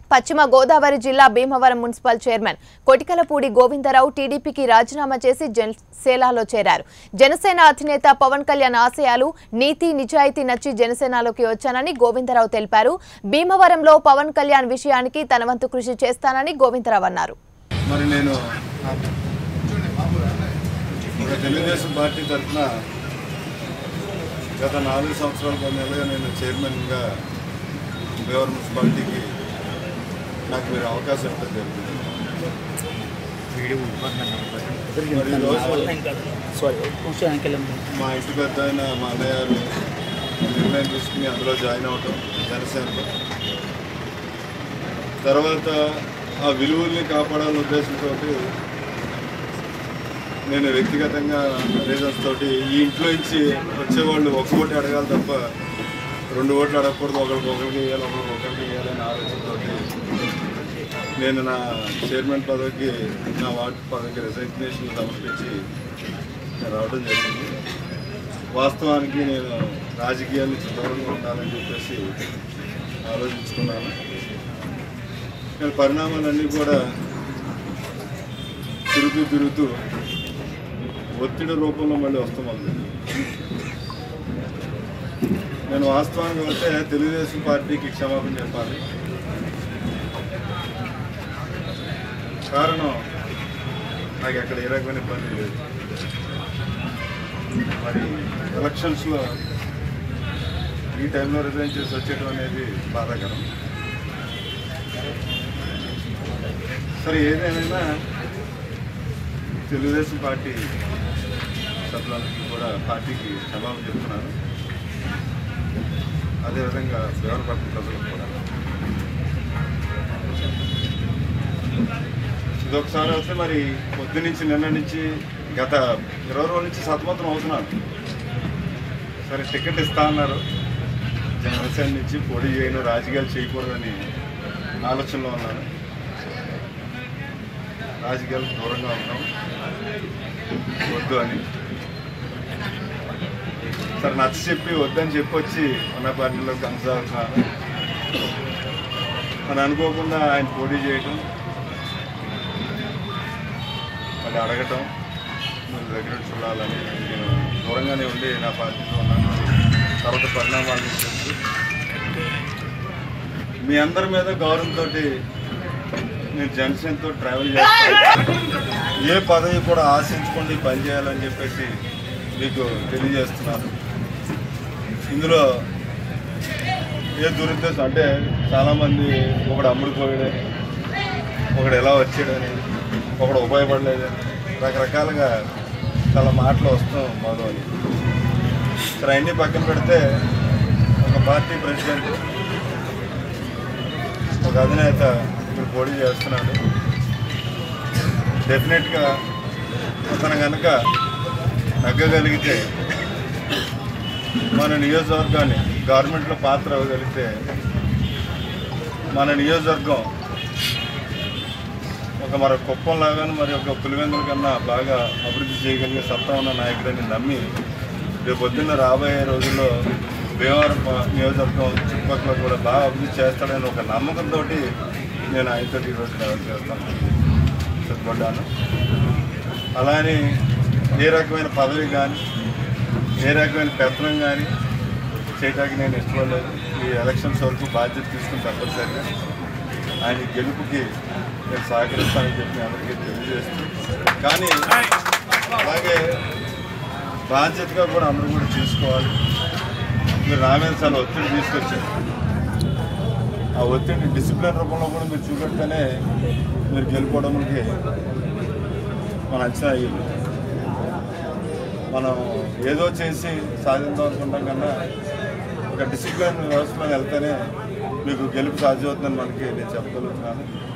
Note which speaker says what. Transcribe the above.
Speaker 1: పశ్చిమ గోదావరి జిల్లా Bhimavaram municipal chairman Kotikalapudi Govindarao టీడీపీకి రాజీనామా చేసి జనసేనలో చేరారు జనసేన అధినేత పవన్ కళ్యాణ్ ఆశయాలు నీతి నిజాయితీ నచ్చి జనసేనలోకి వచ్చానని గోవిందరావు తెలిపారు భీమవరంలో పవన్ కళ్యాణ్ విషయానికి తన వంతు కృషి చేస్తానని గోవిందరావు అన్నారు
Speaker 2: మరి నేను ఒక తెలుగుదేశం పార్టీ తరఫున గత నాలుగు సంవత్సరాల కొన్నేళ్ళుగా నేను చైర్మన్గా భీమవరం మున్సిపాలిటీకి నాకు మీరు అవకాశం ఇవ్వడం జరిగింది మరి ఈరోజు
Speaker 3: సారీ కొంచెం వెనకెళ్ళండి
Speaker 2: మా ఇంటి పెద్ద ఆయన మా అన్నయ్య గారు నిర్ణయం తీసుకుని అందులో జాయిన్ అవటం జనసేనలో తర్వాత ఆ విలువల్ని కాపాడాలనే ఉద్దేశంతో నేను వ్యక్తిగతంగా రీజన్స్ తోటి ఈ ఇంట్లో నుంచి వచ్చేవాళ్ళు ఒక ఓటు అడగాలి తప్ప రెండు ఓట్లు అడగకూడదు ఒకరికి ఒకరికి వేయాలి ఒకరికి ఒకరికి వేయాలని ఆలోచనతో నేను నా చైర్మన్ పదవికి నా వార్డు పదవికి రిజైగ్నేషన్ సమర్పించి నేను రావడం జరిగింది వాస్తవానికి నేను రాజకీయాల నుంచి దూరంగా ఉండాలని చెప్పేసి ఆలోచించుకున్నాను కానీ పరిణామాలన్నీ కూడా తిరుగుతూ తిరుగుతూ ఒత్తిడి రూపంలో మళ్ళీ వస్తామంది నేను వాస్తవానికి వస్తే తెలుగుదేశం పార్టీకి క్షమాపణ చెప్పాలి కారణం నాకు ఎక్కడ ఏ రకమైన ఇబ్బంది లేదు మరి ఎలక్షన్స్లో ఈ టైంలో రిజైన్ చేసి వచ్చేయడం అనేది బాధాకరం సరే ఏదేమైనా తెలుగుదేశం పార్టీ సభ్యులందరికీ కూడా పార్టీకి క్షమాపణ చెప్తున్నాను అదేవిధంగా దేవరపట్ల ప్రజలకు కూడా ఇదొకసారి వస్తే మరి పొద్దు నుంచి నిన్న నుంచి గత ఇరవై రోజుల నుంచి సతమతం అవుతున్నాను సరే టికెట్ ఇస్తా అన్నారు జనసేన నుంచి పోటీ చేయను రాజకీయాలు చేయకూడదని ఆలోచనలో ఉన్నాను రాజకీయాలకు దూరంగా ఉన్నాం వద్దు అని సరే నచ్చ చెప్పి వద్దని చెప్పి వచ్చి మన పార్టీలో కొనసాగుతున్నాను అని అనుకోకుండా ఆయన పోటీ చేయటం అది అడగటం మీరు దగ్గర చూడాలని నేను దూరంగానే ఉండి నా పార్టీలో ఉన్నాను తర్వాత పరిణామాలు మీకు తెలుసు మీ అందరి మీద గౌరవంతో నేను జనసేనతో ట్రావెల్ చేస్తాను ఏ పదవి కూడా ఆశించుకోండి పని చేయాలని చెప్పేసి మీకు తెలియజేస్తున్నాను ఇందులో ఏ దురుద్దేశం అంటే చాలామంది ఒకడు అమ్ముడుపోయాడని ఒకడు ఎలా వచ్చాడని ఒకడు ఉపయోగపడలేదని రకరకాలుగా చాలా మాటలు వస్తాం మొదలు సరే అన్నీ పక్కన పెడితే ఒక పార్టీ ప్రెసిడెంట్ ఒక అధినేత ఇప్పుడు పోటీ చేస్తున్నాడు డెఫినెట్గా అతను కనుక తగ్గగలిగితే మన నియోజకవర్గాన్ని గవర్నమెంట్లో పాత్ర అవ్వగలిగితే మన నియోజకవర్గం ఒక మన కుప్పం లాగాను మరి ఒక పులివెందుల కన్నా బాగా అభివృద్ధి చేయగలిగే సత్తా ఉన్న నాయకుడని నమ్మి రేపు పొద్దున్న రాబోయే రోజుల్లో భీమవరం ప- నియోజకవర్గం చుట్టుపక్కల కూడా బాగా అభివృద్ధి చేస్తాడని ఒక నమ్మకంతో నేను ఆయనతో ఈరోజు ట్రావెల్ చేస్తాను సిద్ధపడ్డాను అలానే ఏ రకమైన పదవి కానీ ఏ రకమైన పెత్తనం కానీ చేయడానికి నేను ఇష్టపడలేదు ఈ ఎలక్షన్స్ వరకు బాధ్యత తీసుకుని తప్పనిసరిగా ఆయన గెలుపుకి నేను సహకరిస్తానని చెప్పి అందరికీ తెలియజేస్తూ కానీ అలాగే బాధ్యతగా కూడా అందరూ కూడా తీసుకోవాలి మీరు నా మీద చాలా ఒత్తిడి తీసుకొచ్చారు ఆ ఒత్తిడి డిసిప్లిన్ రూపంలో కూడా మీరు చూపెడితేనే మీరు గెలుపుకోవడానికి మన అంచనా అయ్యింది మనం ఏదో చేసి సాధిద్దాం అనుకుంటాం కన్నా ఒక డిసిప్లిన్ వ్యవస్థలో వెళ్తేనే మీకు గెలుపు సాధ్యమవుతుందని మనకి నేను చెప్పగలుగుతున్నాను